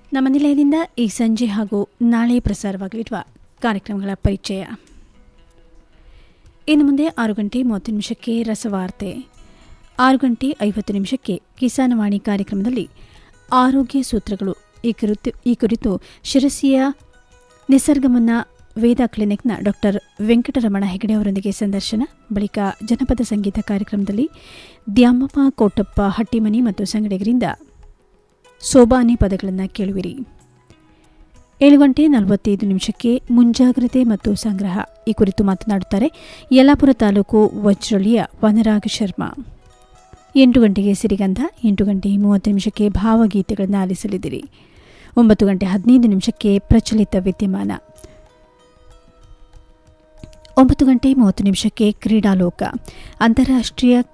ನಮ್ಮ ನಿಲಯದಿಂದ ಈ ಸಂಜೆ ಹಾಗೂ ನಾಳೆ ಪ್ರಸಾರವಾಗಲಿರುವ ಕಾರ್ಯಕ್ರಮಗಳ ಪರಿಚಯ ಇನ್ನು ಮುಂದೆ ಆರು ಗಂಟೆ ಮೂವತ್ತು ನಿಮಿಷಕ್ಕೆ ರಸವಾರ್ತೆ ಆರು ಗಂಟೆ ಐವತ್ತು ನಿಮಿಷಕ್ಕೆ ಕಿಸಾನವಾಣಿ ಕಾರ್ಯಕ್ರಮದಲ್ಲಿ ಆರೋಗ್ಯ ಸೂತ್ರಗಳು ಈ ಕುರಿತು ಈ ಕುರಿತು ಶಿರಸಿಯ ನಿಸರ್ಗಮನ್ನ ವೇದ ಕ್ಲಿನಿಕ್ನ ಡಾಕ್ಟರ್ ವೆಂಕಟರಮಣ ಹೆಗಡೆ ಅವರೊಂದಿಗೆ ಸಂದರ್ಶನ ಬಳಿಕ ಜನಪದ ಸಂಗೀತ ಕಾರ್ಯಕ್ರಮದಲ್ಲಿ ದ್ಯಾಮಪ್ಪ ಕೋಟಪ್ಪ ಹಟ್ಟಿಮನಿ ಮತ್ತು ಸಂಗಡಿಗರಿಂದ ಸೋಬಾನೆ ಪದಗಳನ್ನು ಕೇಳುವಿರಿ ಏಳು ಗಂಟೆ ನಲವತ್ತೈದು ನಿಮಿಷಕ್ಕೆ ಮುಂಜಾಗ್ರತೆ ಮತ್ತು ಸಂಗ್ರಹ ಈ ಕುರಿತು ಮಾತನಾಡುತ್ತಾರೆ ಯಲ್ಲಾಪುರ ತಾಲೂಕು ವಜ್ರಳಿಯ ವನರಾಗ ಶರ್ಮಾ ಎಂಟು ಗಂಟೆಗೆ ಸಿರಿಗಂಧ ಎಂಟು ಗಂಟೆ ಮೂವತ್ತು ನಿಮಿಷಕ್ಕೆ ಭಾವಗೀತೆಗಳನ್ನು ಆಲಿಸಲಿದ್ದೀರಿ ಒಂಬತ್ತು ಗಂಟೆ ಹದಿನೈದು ನಿಮಿಷಕ್ಕೆ ಪ್ರಚಲಿತ ವಿದ್ಯಮಾನ ಒಂಬತ್ತು ಗಂಟೆ ಮೂವತ್ತು ನಿಮಿಷಕ್ಕೆ ಕ್ರೀಡಾಲೋಕ ಅಂತಾರಾಷ್ಟ್ರೀಯ